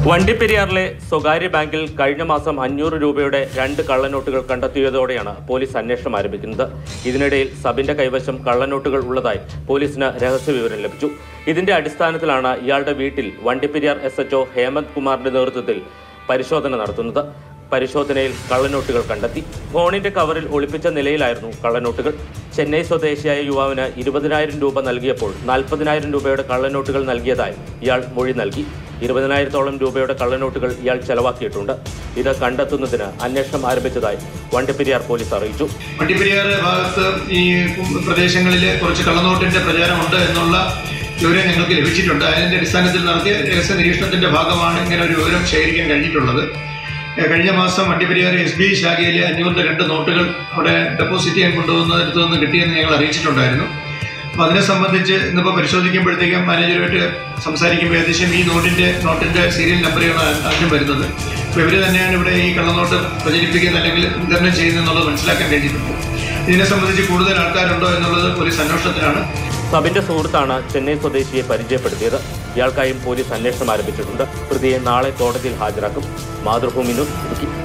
വണ്ടിപ്പെരിയാറിലെ സ്വകാര്യ ബാങ്കിൽ കഴിഞ്ഞ മാസം അഞ്ഞൂറ് രൂപയുടെ രണ്ട് കള്ളനോട്ടുകൾ കണ്ടെത്തിയതോടെയാണ് പോലീസ് അന്വേഷണം ആരംഭിക്കുന്നത് ഇതിനിടയിൽ സബിന്റെ കൈവശം കള്ളനോട്ടുകൾ ഉള്ളതായി പോലീസിന് രഹസ്യവിവരം ലഭിച്ചു ഇതിന്റെ അടിസ്ഥാനത്തിലാണ് ഇയാളുടെ വീട്ടിൽ വണ്ടിപ്പെരിയാർ എസ് എച്ച്ഒ ഹേമന്ത് കുമാറിന്റെ നേതൃത്വത്തിൽ പരിശോധന നടത്തുന്നത് പരിശോധനയിൽ കള്ളനോട്ടുകൾ കണ്ടെത്തി ഫോണിന്റെ കവറിൽ ഒളിപ്പിച്ച നിലയിലായിരുന്നു കള്ളനോട്ടുകൾ ചെന്നൈ സ്വദേശിയായ യുവാവിന് ഇരുപതിനായിരം രൂപ നൽകിയപ്പോൾ നാൽപ്പതിനായിരം രൂപയുടെ കള്ളനോട്ടുകൾ നൽകിയതായി ഇയാൾ മൊഴി നൽകി ഇരുപതിനായിരത്തോളം രൂപയുടെ കള്ളനോട്ടുകൾ ഇയാൾ ചെലവാക്കിയിട്ടുണ്ട് ഇത് കണ്ടെത്തുന്നതിന് അന്വേഷണം ആരംഭിച്ചതായി വണ്ടിപ്പെരിയാർ പോലീസ് അറിയിച്ചു വണ്ടിപ്പെരിയാർ ഭാഗത്ത് ഈ പ്രദേശങ്ങളിൽ കുറച്ച് കള്ളനോട്ടിന്റെ പ്രചാരമുണ്ട് എന്നുള്ള വിവരം ഞങ്ങൾക്ക് ലഭിച്ചിട്ടുണ്ട് അതിന്റെ അടിസ്ഥാനത്തിൽ നടത്തിയ രഹസ്യ നിരീക്ഷണത്തിന്റെ ഭാഗമാണ് ഇങ്ങനെ ഒരു വിവരം ശേഖരിക്കാൻ കഴിഞ്ഞിട്ടുള്ളത് ഏഹ് കഴിഞ്ഞ മാസം വണ്ടിപ്പെരിയാർ എസ് ബി ഐ ശാഖയിലെ അഞ്ഞൂറിന്റെ രണ്ട് നോട്ടുകൾ അവിടെ ഡെപ്പോസിറ്റ് ചെയ്യാൻ കൊണ്ടുവന്നതിടത്തു നിന്ന് കിട്ടിയെന്ന് ഞങ്ങൾ അറിയിച്ചിട്ടുണ്ടായിരുന്നു അപ്പോൾ അതിനെ സംബന്ധിച്ച് ഇന്നിപ്പോൾ പരിശോധിക്കുമ്പോഴത്തേക്കും മാനേജറുമായിട്ട് സംസാരിക്കുമ്പോൾ ഏകദേശം ഈ നോട്ടിന്റെ നോട്ടിന്റെ സീരിയൽ നമ്പറുകളാണ് ആദ്യം വരുന്നത് അപ്പോൾ ഇവർ തന്നെയാണ് ഇവിടെ ഈ കള്ളനോട്ട് പ്രചരിപ്പിക്കുന്നത് അല്ലെങ്കിൽ വിതരണം ചെയ്യുന്നത് മനസ്സിലാക്കാൻ കഴിഞ്ഞിട്ടുണ്ട് ഇതിനെ സംബന്ധിച്ച് കൂടുതൽ ആൾക്കാരുണ്ടോ എന്നുള്ളത് പോലീസ് അന്വേഷണത്തിലാണ് സബിന്റെ സുഹൃത്താണ് ചെന്നൈ സ്വദേശിയെ പരിചയപ്പെടുത്തിയത് ഇയാൾക്കായും പോലീസ് അന്വേഷണം ആരംഭിച്ചിട്ടുണ്ട് പ്രതിയെ നാളെ കോടതിയിൽ ഹാജരാക്കും മാതൃഭൂമി ന്യൂസ് ഇടുക്കി